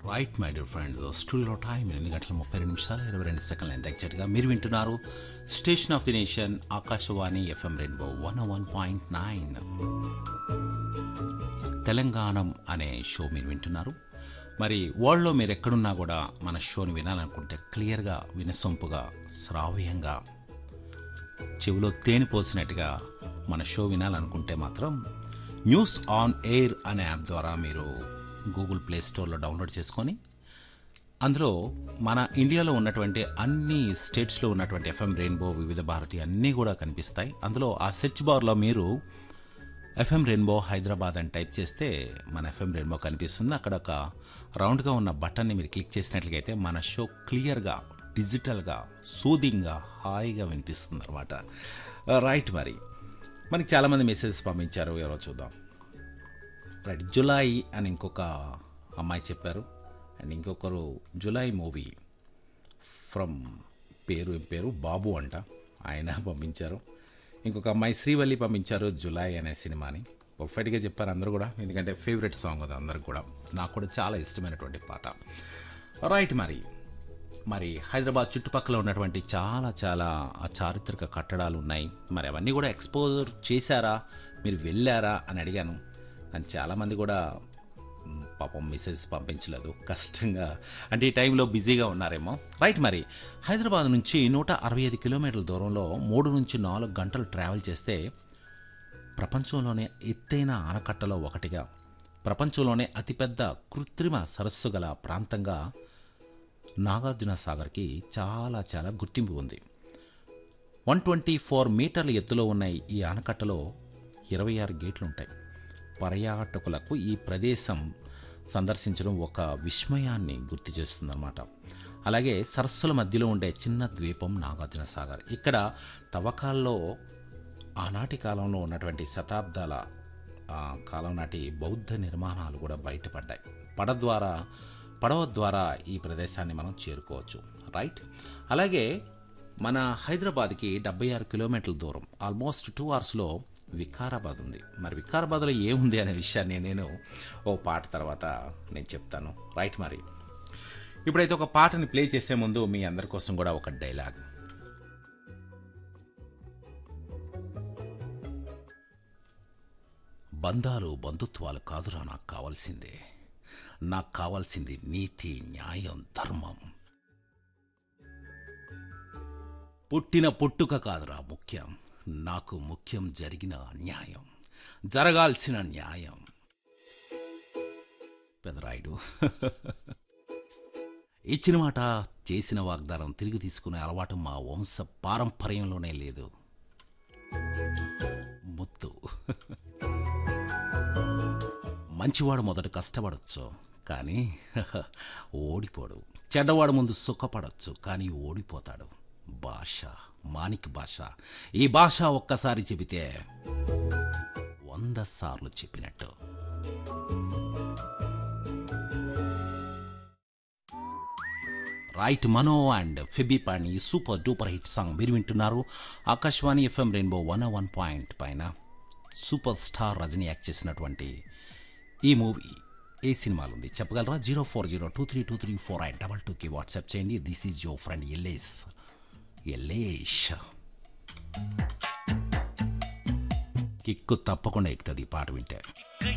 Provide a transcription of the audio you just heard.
right my dear friends స్టూడియోలో time ఎనిమిది గంటల ముప్పై రెండు నిమిషాలు ఇరవై రెండు సెకండ్లు ఎంత ఎగ్జాక్ట్గా మీరు వింటున్నారు station of the nation Akashvani FM rainbow one one point nine Telanganam అనే షో మీరు వింటున్నారు మరి వరల్డ్లో మీరు ఎక్కడున్నా కూడా మన షోని వినాలనుకుంటే క్లియర్గా వినసొంపుగా శ్రావ్యంగా చెవిలో తేనె పోసినట్టుగా మన షో వినాలనుకుంటే మాత్రం న్యూస్ ఆన్ ఎయిర్ అనే యాప్ ద్వారా మీరు గూగుల్ ప్లే స్టోర్లో డౌన్లోడ్ చేసుకొని అందులో మన ఇండియాలో ఉన్నటువంటి అన్ని స్టేట్స్లో ఉన్నటువంటి ఎఫ్ఎం రెయిన్బో వివిధ భారతి అన్నీ కూడా కనిపిస్తాయి అందులో ఆ సెర్చ్ బార్లో మీరు ఎఫ్ఎం రెయిన్బో హైదరాబాద్ అని టైప్ చేస్తే మన ఎఫ్ఎం రెయిన్బో కనిపిస్తుంది అక్కడ ఒక రౌండ్గా ఉన్న బటన్ని మీరు క్లిక్ చేసినట్లయితే మన షో క్లియర్గా డిజిటల్గా సూదింగ్గా హాయిగా వినిపిస్తుంది అనమాట రైట్ మరి మనకి చాలామంది మెసేజెస్ పంపించారు ఎవరో చూద్దాం రైట్ జులై అని ఇంకొక అమ్మాయి చెప్పారు అండ్ ఇంకొకరు జులై మూవీ ఫ్రమ్ పేరు ఏం పేరు బాబు అంట ఆయన పంపించారు ఇంకొక అమ్మాయి శ్రీవల్లి పంపించారు జులై అనే సినిమాని పర్ఫెక్ట్గా చెప్పారు అందరూ కూడా ఎందుకంటే ఫేవరెట్ సాంగ్ అది అందరికి కూడా నాకు కూడా చాలా ఇష్టమైనటువంటి పాట రైట్ మరి మరి హైదరాబాద్ చుట్టుపక్కల ఉన్నటువంటి చాలా చాలా ఆ చారిత్రక కట్టడాలు ఉన్నాయి మరి అవన్నీ కూడా ఎక్స్పోజర్ చేశారా మీరు వెళ్ళారా అని అడిగాను అని చాలామంది కూడా మ్, పాపం మెసేజ్ పంపించలేదు కష్టంగా అంటే ఈ టైంలో బిజీగా ఉన్నారేమో రైట్ మరి హైదరాబాద్ నుంచి నూట అరవై ఐదు కిలోమీటర్ల దూరంలో మూడు నుంచి నాలుగు గంటలు ట్రావెల్ చేస్తే ప్రపంచంలోనే ఎత్తైన ఆనకట్టలో ఒకటిగా ప్రపంచంలోనే అతిపెద్ద కృత్రిమ సరస్సు గల ప్రాంతంగా నాగార్జున సాగర్కి చాలా చాలా గుర్తింపు ఉంది వన్ ట్వంటీ ఫోర్ మీటర్ల ఎత్తులో ఉన్న ఈ ఆనకట్టలో ఇరవై ఆరు గేట్లు ఉంటాయి పర్యాటకులకు ఈ ప్రదేశం సందర్శించడం ఒక విస్మయాన్ని గుర్తు చేస్తుందన్నమాట అలాగే సరస్సుల మధ్యలో ఉండే చిన్న ద్వీపం నాగార్జున సాగర్ ఇక్కడ తవ్వకాల్లో ఆనాటి కాలంలో ఉన్నటువంటి శతాబ్దాల ఆ, కాలం నాటి బౌద్ధ నిర్మాణాలు కూడా బయటపడ్డాయి పడ ద్వారా పడవ ద్వారా ఈ ప్రదేశాన్ని మనం చేరుకోవచ్చు రైట్ అలాగే మన హైదరాబాద్కి డెబ్బై ఆరు కిలోమీటర్ల దూరం ఆల్మోస్ట్ టూ అవర్స్లో వికారాబాద్ ఉంది మరి వికారాబాద్లో ఏముంది అనే విషయాన్ని నేను ఓ పాట తర్వాత నేను చెప్తాను రైట్ మరి ఇప్పుడైతే ఒక పాటని ప్లే చేసే ముందు మీ అందరి కోసం కూడా ఒక డైలాగ్ బంధాలు బంధుత్వాలు కాదురా నాకు కావాల్సిందే నాకు కావాల్సింది నీతి న్యాయం ధర్మం పుట్టిన పుట్టుక కాదురా ముఖ్యం నాకు ముఖ్యం జరిగిన న్యాయం జరగాల్సిన న్యాయం పెదరాయుడు ఇచ్చిన మాట చేసిన వాగ్దానం తిరిగి తీసుకునే అలవాటు మా వంశ పారంపర్యంలోనే లేదు ముత్తు మంచివాడు మొదట కష్టపడచ్చు కానీ ఓడిపోడు చెడ్డవాడు ముందు సుఖపడచ్చు కానీ ఓడిపోతాడు భాష మాణిక్ భాష ఈ భాష ఒక్కసారి చెబితే వంద సార్లు చెప్పినట్టు రైట్ మనో అండ్ ఫెబిపాని సూపర్ డూపర్ హిట్ సాంగ్ మీరు వింటున్నారు Akashvani FM rainbow one one point పైన సూపర్ స్టార్ రజనీ యాక్ట్ చేసినటువంటి ఈ మూవీ ఏ సినిమాలు ఉంది చెప్పగలరా zero four zero two three two three four eight double టూకి వాట్సాప్ చేయండి this is your friend Ellesh Ellesh kick తప్పకుండా ఎక్కుతుంది ఈ పాట వింటే